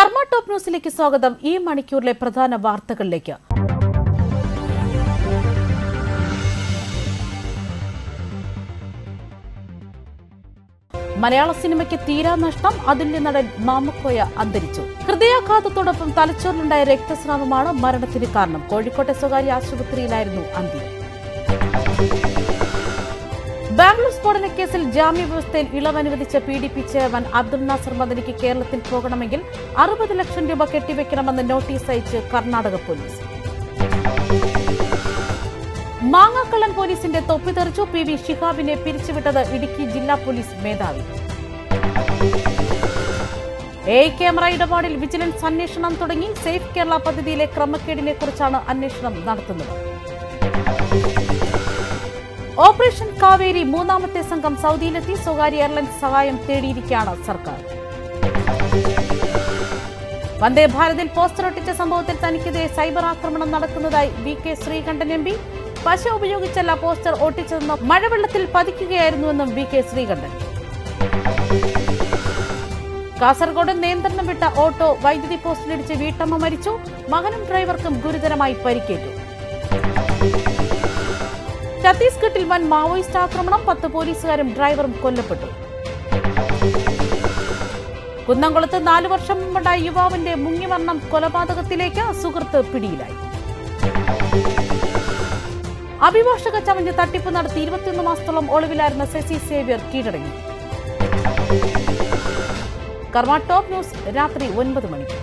കർമ്മ ടോപ്പ് ന്യൂസിലേക്ക് സ്വാഗതം ഈ മണിക്കൂറിലെ പ്രധാന വാർത്തകളിലേക്ക് മലയാള സിനിമയ്ക്ക് തീരാ നഷ്ടം അതുല്യ നടൻ മാമുക്കോയ അന്തരിച്ചു ഹൃദയാഘാതത്തോടൊപ്പം തലച്ചോറിലുണ്ടായ രക്തസ്രാവമാണ് മരണത്തിന് കാരണം കോഴിക്കോട്ടെ സ്വകാര്യ ആശുപത്രിയിലായിരുന്നു അന്ത്യം ബാംഗ്ലൂർ സ്ഫോടന കേസിൽ ജാമ്യവ്യവസ്ഥയിൽ ഇളവ് അനുവദിച്ച P D P chairman Abdul Nasser മദനിക്ക് കേരളത്തിൽ പോകണമെങ്കിൽ അറുപത് ലക്ഷം രൂപ കെട്ടിവെക്കണമെന്ന് നോട്ടീസ് അയച്ച് കർണാടക പോലീസ് മാങ്ങാക്കള്ളൻ പോലീസിന്റെ തൊപ്പിതെറിച്ചു പി വി ഷിഹാബിനെ പിരിച്ചുവിട്ടത് ഇടുക്കി ജില്ലാ പോലീസ് മേധാവി എ ക്യാമറ ഇടപാടിൽ വിജിലൻസ് അന്വേഷണം തുടങ്ങി സേഫ് കേരള പദ്ധതിയിലെ ക്രമക്കേടിനെ കുറിച്ചാണ് അന്വേഷണം നടത്തുന്നത് ഓപ്പറേഷൻ കാവേരി മൂന്നാമത്തെ സംഘം സൗദിയിലെത്തി സ്വകാര്യ എയർലൈൻസ് സഹായം തേടിയിരിക്കുകയാണ് സർക്കാർ വന്ദേ ഭാരതിൽ പോസ്റ്റർ ഒട്ടിച്ച സംഭവത്തിൽ തനിക്കെതിരെ സൈബർ ആക്രമണം നടക്കുന്നതായി V K Sreekandan M P പശ ഉപയോഗിച്ചല്ല പോസ്റ്റർ ഒട്ടിച്ചതെന്നും മഴവെള്ളത്തിൽ പതിക്കുകയായിരുന്നുവെന്നും വി കെ ശ്രീകണ്ഠൻ കാസർഗോഡ് നിയന്ത്രണം വിട്ട ഓട്ടോ വൈദ്യുതി പോസ്റ്റിലിടിച്ച് വീട്ടമ്മ മരിച്ചു മകനും ഡ്രൈവർക്കും ഗുരുതരമായി പരിക്കേറ്റു ഛത്തീസ്ഗഡിൽ വൻ മാവോയിസ്റ്റ് ആക്രമണം പത്ത് പോലീസുകാരും ഡ്രൈവറും കൊല്ലപ്പെട്ടു കുന്നംകുളത്ത് നാലു വർഷം മുമ്പുണ്ടായ യുവാവിന്റെ മുങ്ങിമരണം കൊലപാതകത്തിലേക്ക് സുഹൃത്ത് പിടിയിലായി അഭിഭാഷക ചമഞ്ഞ് തട്ടിപ്പ് നടത്തി ഇരുപത്തിയൊന്ന് മാസത്തോളം ഒളിവിലായിരുന്ന സെസി സേവ്യർ കീഴടങ്ങി കർമ്മ ടോപ്പ് ന്യൂസ് രാത്രി ഒൻപത് മണിക്ക്